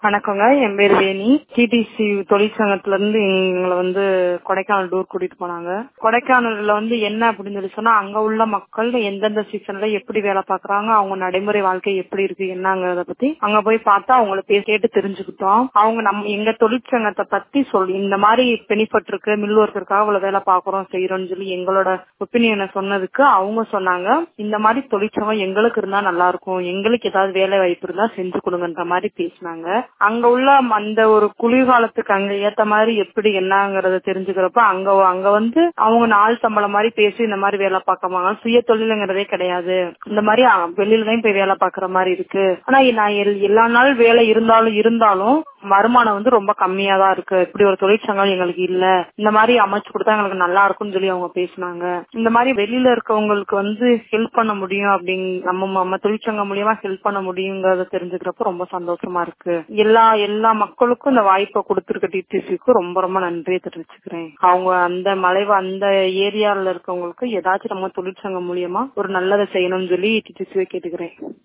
வணக்கங்க என் பேர் வேணி டிடிசி தொழிற்சங்கத்துல இருந்து எங்களை வந்து கொடைக்கானல் டூர் கூட்டிட்டு போனாங்க கொடைக்கானல்ல வந்து என்ன அப்படின்னு சொல்லி சொன்னா அங்க உள்ள மக்கள் எந்தெந்த சீசன்ல எப்படி வேலை பாக்குறாங்க அவங்க நடைமுறை வாழ்க்கை எப்படி இருக்கு என்னங்கறத பத்தி அங்க போய் பார்த்தா அவங்கள பேசி கேட்டு தெரிஞ்சுக்கிட்டோம் அவங்க நம்ம எங்க தொழிற்சங்கத்தை பத்தி சொல்லி இந்த மாதிரி பெனிஃபிட் இருக்கு மில் ஒர்க்கருக்காக இவ்வளவு வேலை பாக்குறோம் செய்யறோம்னு சொல்லி எங்களோட ஒப்பீனியனை சொன்னதுக்கு அவங்க சொன்னாங்க இந்த மாதிரி தொழிற்சங்கம் எங்களுக்கு இருந்தா நல்லா இருக்கும் எங்களுக்கு ஏதாவது வேலை வாய்ப்பு இருந்தா செஞ்சு கொடுங்கன்ற மாதிரி பேசினாங்க அங்க உள்ள அந்த ஒரு குளிர்காலத்துக்கு அங்க ஏத்த மாதிரி எப்படி என்னங்கறத தெரிஞ்சுக்கிறப்ப அங்க அங்க வந்து அவங்க நாள் சம்பளம் மாதிரி பேசி இந்த மாதிரி வேலை பார்க்கமாங்க சுய தொழிலுங்கிறதே கிடையாது இந்த மாதிரி வெளியில தான் போய் வேலை பாக்குற மாதிரி இருக்கு ஆனா நான் எல்லா நாள் வேலை இருந்தாலும் இருந்தாலும் வருமானம் வந்து ரொம்ப கம்மியா தான் இருக்கு இப்படி ஒரு தொழிற்சங்கம் எங்களுக்கு இல்ல இந்த மாதிரி அமைச்சு கொடுத்தா எங்களுக்கு நல்லா இருக்கும்னு சொல்லி அவங்க பேசினாங்க இந்த மாதிரி வெளியில இருக்கவங்களுக்கு வந்து ஹெல்ப் பண்ண முடியும் அப்படிங் நம்ம நம்ம தொழிற்சங்கம் மூலியமா ஹெல்ப் பண்ண முடியுங்கிறத தெரிஞ்சுக்கிறப்ப ரொம்ப சந்தோஷமா இருக்கு எல்லா எல்லா மக்களுக்கும் இந்த வாய்ப்பை கொடுத்துருக்க டிடிசிக்கு ரொம்ப ரொம்ப நன்றியை தெரிவிச்சுக்கிறேன் அவங்க அந்த மலைவ அந்த ஏரியால இருக்கவங்களுக்கு ஏதாச்சும் நம்ம தொழிற்சங்கம் மூலியமா ஒரு நல்லதை செய்யணும்னு சொல்லி டிடிசியை கேட்டுக்கிறேன்